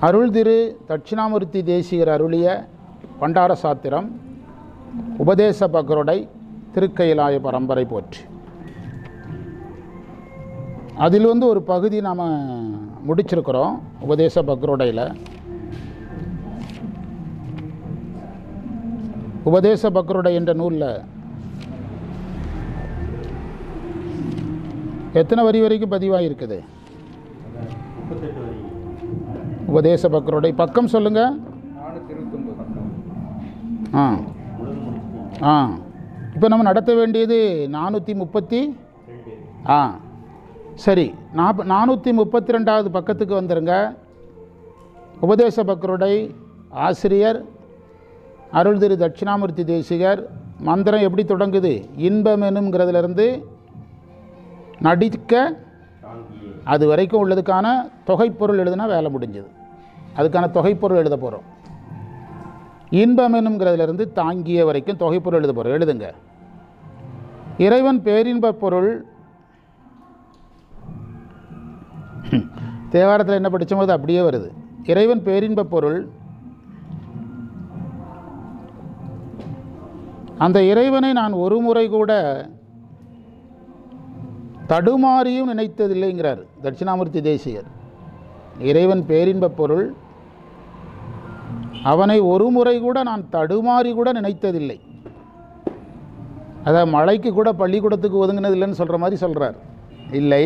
அருள் திரு தட்சிணாமூர்த்தி தேசிகர் அருளிய பண்டார சாத்திரம் உபதேச பகருடை திருக்கைலாய பரம்பரை போற்றி அதில் வந்து ஒரு பகுதி நாம் முடிச்சிருக்கிறோம் உபதேச பக்ரோடையில் உபதேச பக்ரோடை என்ற நூலில் எத்தனை வரி வரைக்கும் பதிவாக இருக்குது முப்பத்தெட்டு வரி உபதேச பக்ரோடை பக்கம் சொல்லுங்கள் நானூற்றி இருபத்தொம்பது ஆ முழுது முடிச்சுட்டு ஆ இப்போ நம்ம நடத்த வேண்டியது நானூற்றி முப்பத்தி ரெண்டு ஆ சரி நாப் நானூற்றி முப்பத்தி ரெண்டாவது பக்கத்துக்கு வந்துருங்க உபதேச பக்ருடை ஆசிரியர் அருள் திரு தட்சிணாமூர்த்தி தேசிகர் மந்திரம் எப்படி தொடங்குது இன்பம் எனுங்கிறதுலேருந்து நடிக்க தாங்கியே அது வரைக்கும் உள்ளதுக்கான தொகைப்பொருள் எழுதுனா வேலை முடிஞ்சது அதுக்கான தொகைப்பொருள் எழுத போகிறோம் இன்பம் எனுங்கிறதுலேருந்து தாங்கிய வரைக்கும் தொகைப்பொருள் எழுத போகிறோம் எழுதுங்க இறைவன் பேரின்பப் பொருள் தேவாரத்தில் என்ன படித்தோமோ அது அப்படியே வருது இறைவன் பேரின்பப் பொருள் அந்த இறைவனை நான் ஒரு முறை கூட தடுமாறியும் நினைத்ததில்லைங்கிறார் தட்சிணாமூர்த்தி தேசிகர் இறைவன் பேரின்பப் பொருள் அவனை ஒரு முறை கூட நான் தடுமாறி கூட நினைத்ததில்லை அதான் மழைக்கு கூட பள்ளிக்கூடத்துக்கு ஒதுங்கினது இல்லைன்னு சொல்கிற மாதிரி சொல்கிறார் இல்லை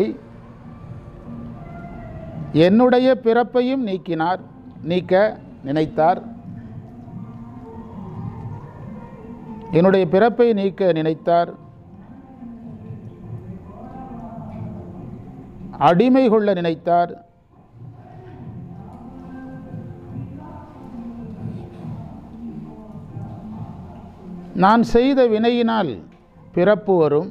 என்னுடைய பிறப்பையும் நீக்கினார் நீக்க நினைத்தார் என்னுடைய பிறப்பை நீக்க நினைத்தார் அடிமை கொள்ள நினைத்தார் நான் செய்த வினையினால் பிறப்பு வரும்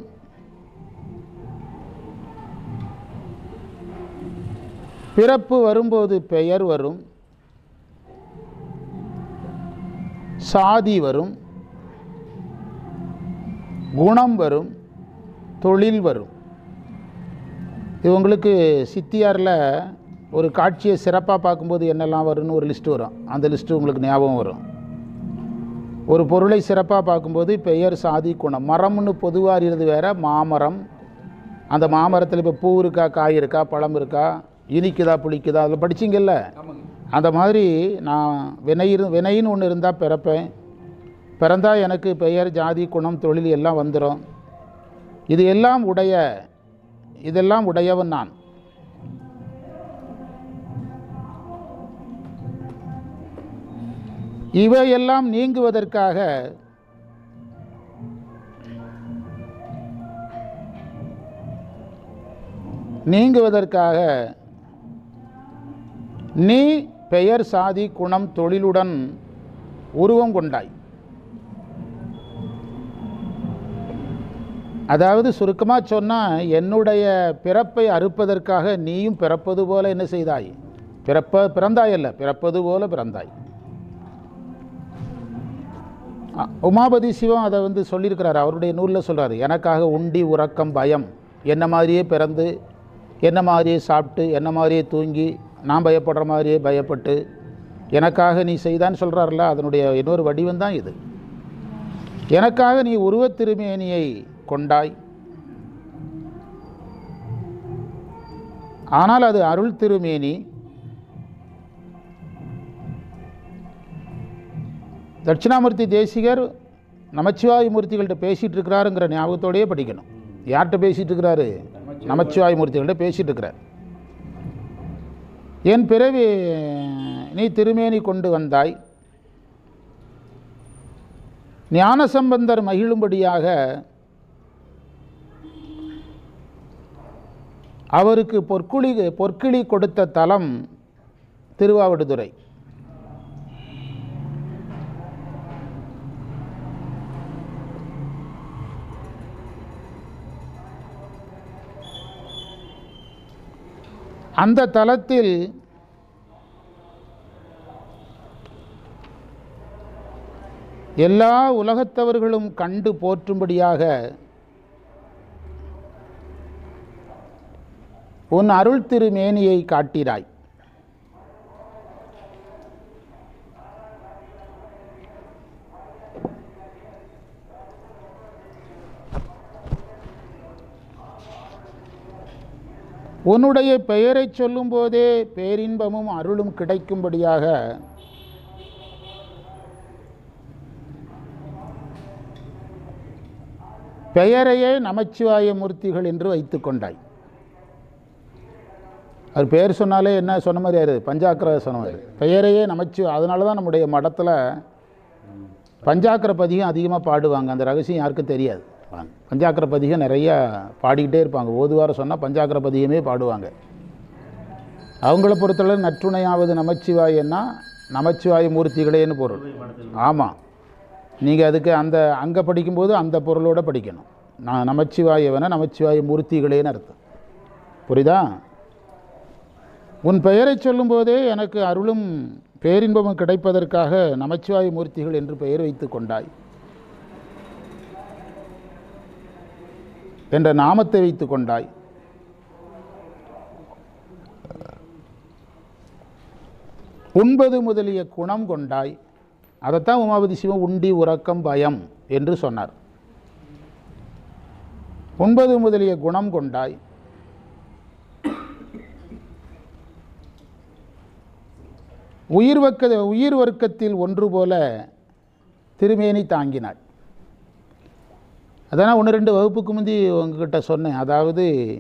பிறப்பு வரும்போது பெயர் வரும் சாதி வரும் குணம் வரும் தொழில் வரும் இது உங்களுக்கு சித்தியாரில் ஒரு காட்சியை சிறப்பாக பார்க்கும்போது என்னெல்லாம் வரும்னு ஒரு லிஸ்ட்டு வரும் அந்த லிஸ்ட்டு உங்களுக்கு ஞாபகம் வரும் ஒரு பொருளை சிறப்பாக பார்க்கும்போது பெயர் சாதி குணம் மரம்னு பொதுவாக அறிகிறது வேற மாமரம் அந்த மாமரத்தில் இப்போ பூ இருக்கா காய் இருக்கா பழம் இருக்கா இனிக்குதா புளிக்குதா அதில் படிச்சிங்கல்ல ஆமாங்க அந்த மாதிரி நான் வினை இரு வினைன்னு ஒன்று இருந்தால் பிறப்பேன் பிறந்தா எனக்கு பெயர் ஜாதி குணம் தொழில் எல்லாம் வந்துடும் இது எல்லாம் உடைய இதெல்லாம் உடையவன் நான் இவையெல்லாம் நீங்குவதற்காக நீங்குவதற்காக நீ பெயர் சாதி குணம் தொழிலுடன் உருவம் கொண்டாய் அதாவது சுருக்கமாக சொன்னால் என்னுடைய பிறப்பை அறுப்பதற்காக நீயும் பிறப்பது போல என்ன செய்தாய் பிறப்ப பிறந்தாய் அல்ல பிறப்பது போல பிறந்தாய் அ- உமாபதி சிவம் அதை வந்து சொல்லியிருக்கிறார் அவருடைய நூலில் சொல்றாரு எனக்காக உண்டி உறக்கம் பயம் என்ன மாதிரியே பிறந்து என்ன மாதிரியே சாப்பிட்டு என்ன மாதிரியே தூங்கி நான் பயப்படுற மாதிரியே பயப்பட்டு எனக்காக நீ செய்தான்னு சொல்கிறார்ல அதனுடைய இன்னொரு வடிவம் தான் இது எனக்காக நீ உருவத் திருமேனியை கொண்டாய் ஆனால் அது அருள் திருமேனி தட்சிணாமூர்த்தி தேசிகர் நமச்சிவாய மூர்த்திகள்கிட்ட பேசிகிட்டு இருக்கிறாருங்கிற ஞாபகத்தோடயே படிக்கணும் யார்கிட்ட பேசிகிட்டு இருக்கிறாரு நமச்சிவாய மூர்த்திகள்கிட்ட பேசிகிட்டு இருக்கிறார் என் பிறவி நீ திருமேனி கொண்டு வந்தாய் ஞானசம்பந்தர் மகிழும்படியாக அவருக்கு பொற்குழி பொற்கிளி கொடுத்த தலம் திருவாவடுதுறை அந்த தலத்தில் எல்லா உலகத்தவர்களும் கண்டு போற்றும்படியாக உன் அருள் திருமேனியை காட்டினாய் உன்னுடைய பெயரைச் சொல்லும்போதே பேரின்பமும் அருளும் கிடைக்கும்படியாக பெயரையே நமச்சிவாய மூர்த்திகள் என்று வைத்து கொண்டாய் அவர் பேர் சொன்னாலே என்ன சொன்ன மாதிரி ஆயிரு பஞ்சாக்கர சொன்ன மாதிரி பெயரையே நமச்சி அதனால தான் நம்முடைய மடத்தில் பஞ்சாக்கர பதிகம் அதிகமாக பாடுவாங்க அந்த ரகசியம் யாருக்கும் தெரியாது வாங்க. பஞ்சாக்கர பதிகம் நிறையா பாடிக்கிட்டே இருப்பாங்க ஓதுவார சொன்னால் பஞ்சாக்கர பதிகமே பாடுவாங்க அவங்கள பொறுத்தளவு நற்றுணையாவது நமச்சிவாயன்னா நமச்சிவாய மூர்த்திகளேன்னு பொருள் ஆமாம் நீங்கள் அதுக்கு அந்த அங்கே படிக்கும்போது அந்த பொருளோட படிக்கணும் நான் நமச்சிவாயவன நமச்சிவாய மூர்த்திகளேன்னு அர்த்தம் புரியுதா உன் பெயரைச் சொல்லும்போதே எனக்கு அருளும் பேரின்பமும் கிடைப்பதற்காக நமச்சிவாய மூர்த்திகள் என்று பெயர் வைத்து கொண்டாய் என்ற நாமத்தை வைத்து கொண்டாய் உண்பது முதலிய குணம் கொண்டாய் அதைத்தான் உமாபதி சிவம் உண்டி உறக்கம் பயம் என்று சொன்னார் உண்பது முதலிய குணம் கொண்டாய் உயிர் வக்க உயிர் வர்க்கத்தில் ஒன்று போல திருமேனி தாங்கினாள் அதான் ஒன்று ரெண்டு வகுப்புக்கு முந்தி உங்ககிட்ட சொன்னேன் அதாவது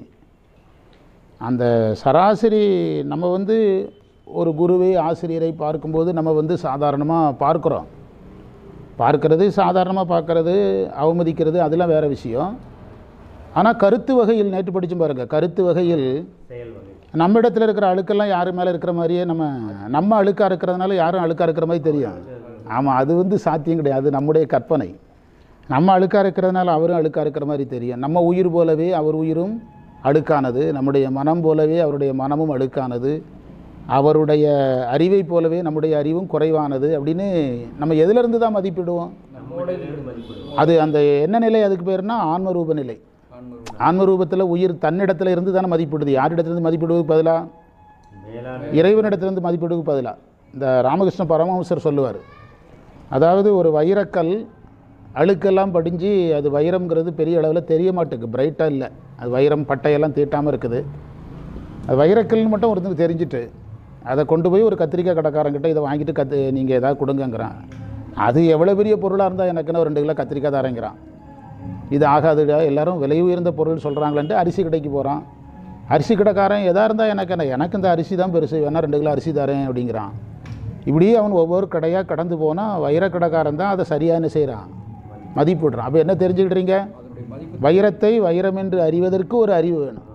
அந்த சராசரி நம்ம வந்து ஒரு குருவை ஆசிரியரை பார்க்கும்போது நம்ம வந்து சாதாரணமாக பார்க்குறோம் பார்க்கறது சாதாரணமாக பார்க்கறது அவமதிக்கிறது அதெல்லாம் வேறு விஷயம் ஆனால் கருத்து வகையில் நேற்று படிச்சும் பாருங்க கருத்து வகையில் செயல் வகை நம்ம இடத்துல இருக்கிற அழுக்கெல்லாம் யார் மேலே இருக்கிற மாதிரியே நம்ம நம்ம அழுக்காக இருக்கிறதுனால யாரும் அழுக்காக இருக்கிற மாதிரி தெரியும் ஆமாம் அது வந்து சாத்தியம் கிடையாது அது நம்முடைய கற்பனை நம்ம அழுக்காக இருக்கிறதுனால அவரும் அழுக்காக இருக்கிற மாதிரி தெரியும் நம்ம உயிர் போலவே அவர் உயிரும் அழுக்கானது நம்முடைய மனம் போலவே அவருடைய மனமும் அழுக்கானது அவருடைய அறிவை போலவே நம்முடைய அறிவும் குறைவானது அப்படின்னு நம்ம எதிலிருந்து தான் மதிப்பிடுவோம் நம்மோட மதிப்பிடுவோம் அது அந்த என்ன நிலை அதுக்கு பேர்னா ஆன்மரூப நிலை ஆன்மரூபத்தில் உயிர் தன்னிடத்தில் இருந்து தானே மதிப்பிடுது யாரிடத்துலேருந்து மதிப்பிடுவதுக்கு பதிலாக மேலான இறைவனிடத்திலிருந்து மதிப்பிடுவதுக்கு பதிலாக இந்த ராமகிருஷ்ண பரமஹம்சர் சொல்லுவார் அதாவது ஒரு வைரக்கல் அழுக்கெல்லாம் படிஞ்சு அது வைரம்ங்கிறது பெரிய அளவில் தெரிய மாட்டேங்குது பிரைட்டாக இல்லை அது வைரம் பட்டையெல்லாம் தீட்டாமல் இருக்குது அது வைரக்கல்னு மட்டும் ஒருத்தனுக்கு தெரிஞ்சுட்டு அதை கொண்டு போய் ஒரு கத்திரிக்காய் கடைக்காரங்கிட்ட இதை வாங்கிட்டு கத்து நீங்கள் எதாவது கொடுங்கங்கிறான் அது எவ்வளோ பெரிய பொருளாக இருந்தால் எனக்குன்னு ஒரு ரெண்டு கிலோ கத்திரிக்காய் தரேங்கிறான் இது ஆகாதுடா எல்லாரும் விலை உயர்ந்த பொருள் சொல்கிறாங்களேன்ட்டு அரிசி கடைக்கு போகிறான் அரிசி கடைக்காரன் எதாக இருந்தால் எனக்கு என்ன எனக்கு இந்த அரிசி தான் பெருசு வேணா ரெண்டு கிலோ அரிசி தரேன் அப்படிங்கிறான் இப்படியே அவன் ஒவ்வொரு கடையாக கடந்து போனால் வைரக்கடைக்காரன் தான் அதை சரியாக என்ன செய்கிறான் மதிப்பிடுறான் அப்போ என்ன தெரிஞ்சுக்கிட்டீங்க வைரத்தை வைரம் என்று அறிவதற்கு ஒரு அறிவு வேணும்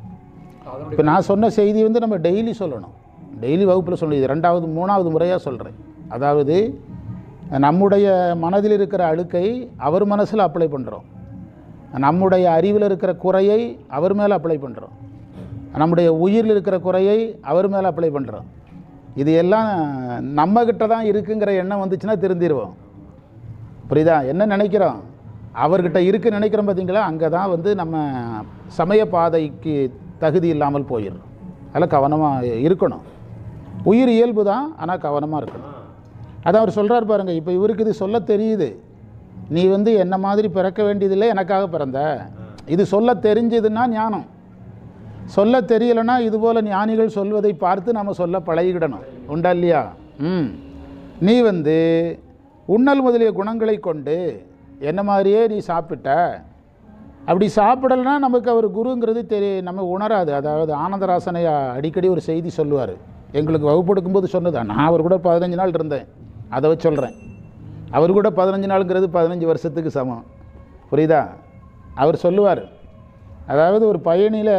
இப்போ நான் சொன்ன செய்தி வந்து நம்ம டெய்லி சொல்லணும் டெய்லி வகுப்பில் சொல்லணும் இது ரெண்டாவது மூணாவது முறையாக சொல்கிறேன் அதாவது நம்முடைய மனதில் இருக்கிற அழுக்கை அவர் மனசில் அப்ளை பண்ணுறோம் நம்முடைய அறிவில் இருக்கிற குறையை அவர் மேலே அப்ளை பண்ணுறோம் நம்முடைய உயிரில் இருக்கிற குறையை அவர் மேலே அப்ளை பண்ணுறோம் இது எல்லாம் நம்மக்கிட்ட தான் இருக்குங்கிற எண்ணம் வந்துச்சுன்னா திருந்திடுவோம் புரியுதா என்ன நினைக்கிறோம் அவர்கிட்ட இருக்கு நினைக்கிறோம் பார்த்தீங்களா அங்கே தான் வந்து நம்ம சமய பாதைக்கு தகுதி இல்லாமல் போயிடும் அதில் கவனமாக இருக்கணும் உயிர் இயல்பு தான் ஆனால் கவனமாக இருக்கணும் அதான் அவர் சொல்கிறார் பாருங்க இப்போ இவருக்கு இது சொல்ல தெரியுது நீ வந்து என்ன மாதிரி பிறக்க வேண்டியதில்லை எனக்காக பிறந்த இது சொல்ல தெரிஞ்சதுன்னா ஞானம் சொல்ல தெரியலைன்னா இதுபோல் ஞானிகள் சொல்வதை பார்த்து நம்ம சொல்ல பழகிடணும் உண்டா இல்லையா ம் நீ வந்து உண்ணல் முதலிய குணங்களை கொண்டு என்ன மாதிரியே நீ சாப்பிட்ட அப்படி சாப்பிடலைன்னா நமக்கு அவர் குருங்கிறது தெரிய நம்ம உணராது அதாவது ஆனந்தராசனையா அடிக்கடி ஒரு செய்தி சொல்லுவார் எங்களுக்கு வகுப்பு எடுக்கும்போது சொன்னது நான் அவர் கூட பதினஞ்சு நாள் இருந்தேன் அதை வச்சு சொல்கிறேன் அவர் கூட பதினஞ்சு நாளுங்கிறது பதினஞ்சு வருஷத்துக்கு சமம் புரியுதா அவர் சொல்லுவார் அதாவது ஒரு பயணியில்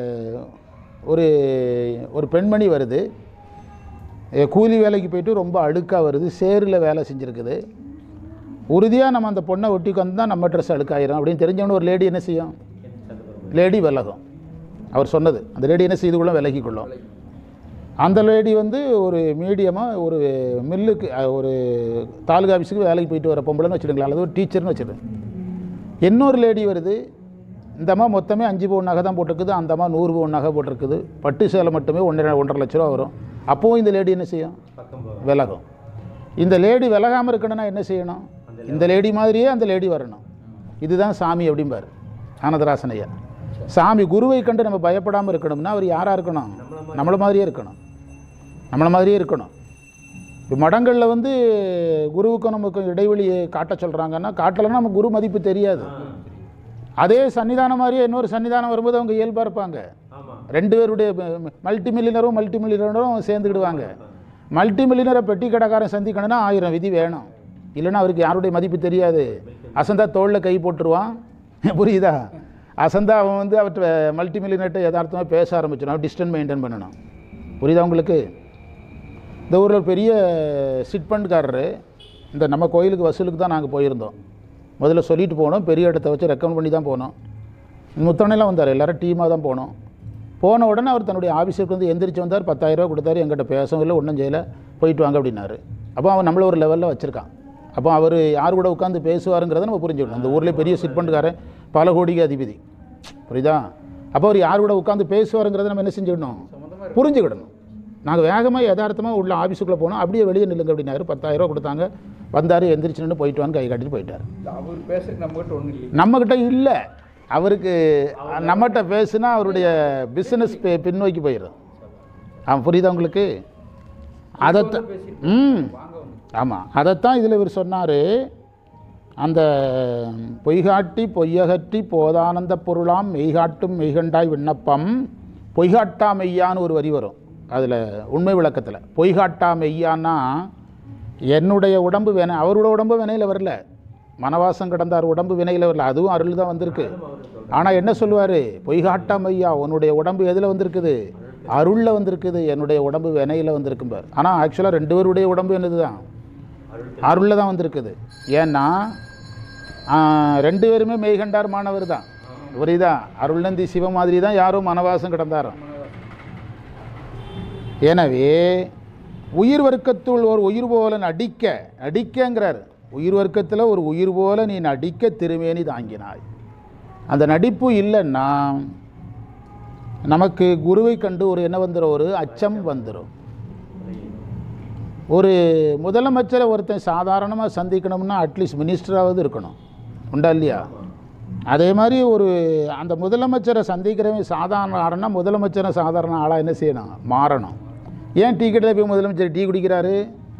ஒரு ஒரு பெண்மணி வருது எ, கூலி வேலைக்கு போயிட்டு ரொம்ப அழுக்காக வருது சேரில் வேலை செஞ்சுருக்குது உறுதியாக நம்ம அந்த பொண்ணை ஒட்டிக்கு வந்து தான் நம்ம ட்ரெஸ் அழுக்காயிரும் அப்படின்னு தெரிஞ்சவொன்னே ஒரு லேடி என்ன செய்யும் லேடி விலகும் அவர் சொன்னது அந்த லேடி என்ன செய்துக்குள்ள விலகிக்கொள்ளும் அந்த லேடி வந்து ஒரு மீடியமாக ஒரு மில்லுக்கு அஹ், ஒரு தாலுகா ஆஃபீஸுக்கு வேலைக்கு போயிட்டு வர பொம்பளைன்னு வச்சுடுங்களேன் அல்லது ஒரு டீச்சர்னு வச்சுடுங்க இன்னொரு லேடி வருது இந்த அம்மா மொத்தமே அஞ்சு பவுன் நகை தான் போட்டிருக்குது அந்த அம்மா நூறு பவுன் நகை போட்டிருக்குது பட்டு சேலை மட்டுமே ஒன்றரை ஒன்றரை லட்ச ரூபா வரும் அப்போவும் இந்த லேடி என்ன செய்யும் பக்கம் போகும் விலகும் இந்த லேடி விலகாமல் இருக்கணும்னா என்ன செய்யணும் இந்த லேடி மாதிரியே அந்த லேடி வரணும் இதுதான் சாமி அப்படிம்பார் ஆனந்தராசன் ஐயா சாமி குருவை கண்டு நம்ம பயப்படாமல் இருக்கணும்னா அவர் யாராக இருக்கணும் நம்மளை மாதிரியே இருக்கணும் நம்மளை மாதிரியே இருக்கணும் இப்போ மடங்களில் வந்து குருவுக்கும் நமக்கும் இடைவெளியை காட்ட சொல்கிறாங்கன்னா காட்டலைன்னா நம்ம குரு மதிப்பு தெரியாது அதே சன்னிதானம் மாதிரியே இன்னொரு சன்னிதானம் வரும்போது அவங்க இயல்பாக இருப்பாங்க ஆமா ரெண்டு பேருடைய மல்டி மில்லியனரும் மல்டி மில்லியனரும் சேர்ந்துக்கிடுவாங்க மல்டி மில்லியனரை பெட்டி கடைக்காரன் சந்திக்கணும்னா ஆயிரம் விதி வேணும் இல்லைன்னா அவருக்கு யாருடைய மதிப்பு தெரியாது அசந்தா தோளில் கை போட்டுருவான் புரியுதா அசந்தா அவன் வந்து அவற்றை மல்டி மில்லியனர்கிட்ட யதார்த்தமாக பேச ஆரம்பிச்சிடும் அவன் டிஸ்டன்ஸ் மெயின்டைன் பண்ணணும் புரியுதா உங்களுக்கு இந்த ஊரில் ஒரு பெரிய சிட் ஃபண்ட்காரரு இந்த நம்ம கோயிலுக்கு வசூலுக்கு தான் நாங்கள் போயிருந்தோம் முதல்ல சொல்லிட்டு போனோம் பெரிய இடத்த வச்சு ரெக்கமெண்ட் பண்ணி தான் போனோம் முத்தனைலாம் வந்தார் எல்லாரும் டீமாக தான் போனோம் போன உடனே அவர் தன்னுடைய ஆஃபீஸுக்கு வந்து எந்திரிச்சு வந்தார் பத்தாயிரரூவா கொடுத்தாரு எங்கிட்ட பேசவும் இல்லை ஒன்றும் செய்யலை போயிட்டு வாங்க அப்படின்னாரு அப்போ அவன் நம்மள ஒரு லெவலில் வச்சுருக்கான் அப்போ அவர் யார் கூட உட்காந்து பேசுவாருங்கிறத நம்ம புரிஞ்சுக்கணும் அந்த ஊரில் பெரிய சிட் ஃபண்டுக்காரன் பல கோடிக்கு அதிபதி புரியுதா அப்போ அவர் யார் கூட உட்காந்து பேசுவாருங்கிறத நம்ம என்ன செஞ்சுக்கணும் புரிஞ்சுக்கிடணும் நாங்கள் வேகமாக யதார்த்தமாக உள்ள ஆஃபீஸுக்குள்ளே போனோம் அப்படியே வெளியே நில்லுங்க அப்படின்னாரு பத்தாயிரரூவா கொடுத்தாங்க வந்தார் எந்திரிச்சு நின்று போயிட்டு வான்னு கை காட்டிட்டு போயிட்டார் அவர் பேசுறதுக்கு நம்ம கிட்ட ஒன்றும் இல்லை நம்மக்கிட்ட இல்லை அவருக்கு நம்மகிட்ட பேசுனா அவருடைய பிஸ்னஸ் பின்னோக்கி போயிடும் ஆ புரியுதா உங்களுக்கு அதைத்தான் ம் ஆமாம் அதைத்தான் இதில் இவர் சொன்னார் அந்த பொய்காட்டி பொய்யகற்றி போதானந்த பொருளாம் மெய்காட்டும் மெய்கண்டாய் விண்ணப்பம் பொய்காட்டா மெய்யான்னு ஒரு வரி வரும் அதில் உண்மை விளக்கத்தில் பொய்காட்டா மெய்யான்னா என்னுடைய உடம்பு வினை அவரோட உடம்பு வினையில் வரல மனவாசம் கடந்தார் உடம்பு வினையில் வரல அதுவும் அருள் தான் வந்திருக்கு ஆனால் என்ன சொல்லுவார் பொய்காட்டா மையா உன்னுடைய உடம்பு எதில் வந்திருக்குது அருளில் வந்திருக்குது என்னுடைய உடம்பு வினையில் வந்திருக்கும்பார் ஆனால் ஆக்சுவலாக ரெண்டு பேருடைய உடம்பு என்னது தான் அருளில் தான் வந்திருக்குது ஏன்னா ஆ, ரெண்டு பேருமே மெய்கண்டார் மாணவர் தான் புரியுதா அருள்நந்தி சிவ மாதிரி தான் யாரும் மனவாசம் கிடந்தாரோ எனவே உயிர் வர்க்கத்துள் ஒரு உயிர் போல நடிக்க நடிக்கங்கிறார் உயிர் வர்க்கத்தில் ஒரு உயிர் போல நீ நடிக்க திருமேனி தாங்கினாய் அந்த நடிப்பு இல்லைன்னா நமக்கு குருவை கண்டு ஒரு என்ன வந்துடும் ஒரு அச்சம் வந்துடும் ஒரு முதலமைச்சரை ஒருத்தன் சாதாரணமாக சந்திக்கணும்னா அட்லீஸ்ட் மினிஸ்டராவது இருக்கணும் உண்டா இல்லையா அதே மாதிரி ஒரு அந்த முதலமைச்சரை சந்திக்கிறவன் சாதாரண ஆளுனா முதலமைச்சரை சாதாரண ஆளாக என்ன செய்யணும் மாறணும் ஏன் டீ கடையில் போய் முதலமைச்சர் டீ குடிக்கிறாரு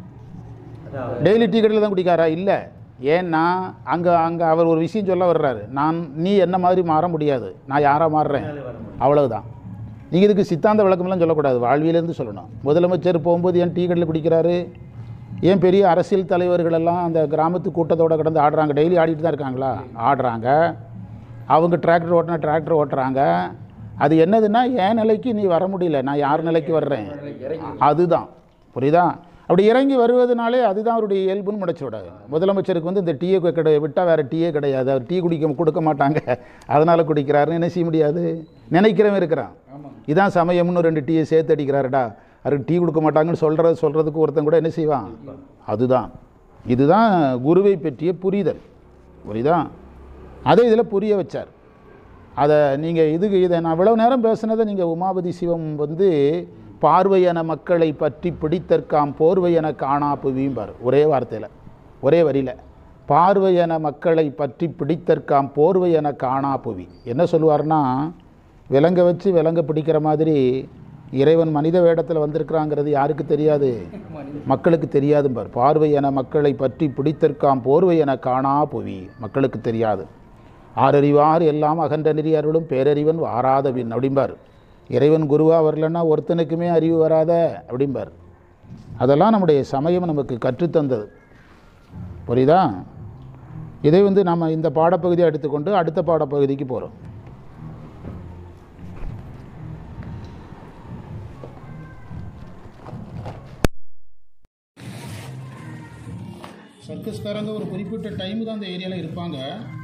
அதான் டெய்லி டீ கடையில் தான் குடிக்காரா இல்லை ஏன்னா அங்கே அங்கே அவர் ஒரு விஷயம் சொல்ல வர்றாரு நான் நீ என்ன மாதிரி மாற முடியாது நான் யாராக மாறுறேன் அவ்வளவுதான் நீங்கள் இதுக்கு சித்தாந்த விளக்கம்லாம் சொல்லக்கூடாது வாழ்வியலேருந்து சொல்லணும் முதலமைச்சர் போகும்போது ஏன் டீ கடையில் குடிக்கிறாரு ஏன் பெரிய அரசியல் தலைவர்கள் எல்லாம் அந்த கிராமத்து கூட்டத்தோட கடந்து ஆடுறாங்க டெய்லி ஆடிட்டு தான் இருக்காங்களா ஆடுறாங்க அவங்க டிராக்டர் ஓட்டினா டிராக்டர் ஓட்டுறாங்க அது என்னதுன்னா என் நிலைக்கு நீ வர முடியல நான் யார் நிலைக்கு வர்றேன் அதுதான் புரியுதா அப்படி இறங்கி வருவதனாலே அதுதான் அவருடைய இயல்புன்னு முடைச்சு விடாது முதலமைச்சருக்கு வந்து இந்த டீயை கிடை விட்டால் வேறு டீயே கிடையாது அவர் டீ குடிக்க கொடுக்க மாட்டாங்க அதனால் குடிக்கிறாருன்னு என்ன செய்ய முடியாது நினைக்கிறவன் இருக்கிறான் இதான் சமயம்னு ரெண்டு டீயை சேர்த்து அடிக்கிறாருடா அவருக்கு டீ கொடுக்க மாட்டாங்கன்னு சொல்கிறது சொல்கிறதுக்கு ஒருத்தன் கூட என்ன செய்வான் அதுதான் இதுதான் குருவை பற்றிய புரிதல் புரியுதா அதை இதில் புரிய வச்சார் அதை நீங்கள் இதுக்கு இதை நான் இவ்வளவு நேரம் பேசுனதை நீங்கள் உமாபதி சிவம் வந்து பார்வையன மக்களை பற்றி பிடித்தற்காம் போர்வையன காணா புவியும்பார் ஒரே வார்த்தையில் ஒரே வரியில் பார்வையன மக்களை பற்றி பிடித்தற்காம் போர்வையன காணா புவி என்ன சொல்லுவார்னா விலங்க வச்சு விலங்க பிடிக்கிற மாதிரி இறைவன் மனித வேடத்தில் வந்திருக்கிறாங்கிறது யாருக்கு தெரியாது மக்களுக்கு தெரியாதும்பார் பார்வை என மக்களை பற்றி பிடித்தற்காம் போர்வை என காணா புவி மக்களுக்கு தெரியாது ஆறறிவார் எல்லாம் அகன்ற நெறி அருளும் பேரறிவன் வாராதவின் அப்படிம்பார் இறைவன் குருவா வரலன்னா ஒருத்தனுக்குமே அறிவு வராத அப்படிம்பார் அதெல்லாம் நம்முடைய சமயம் நமக்கு கற்றுத்தந்தது புரியுதா இதை வந்து நம்ம இந்த பாடப்பகுதியை எடுத்துக்கொண்டு அடுத்த பாடப்பகுதிக்கு போகிறோம் சர்க்கஸ்காரங்க ஒரு குறிப்பிட்ட டைம் தான் அந்த ஏரியாவில் இருப்பாங்க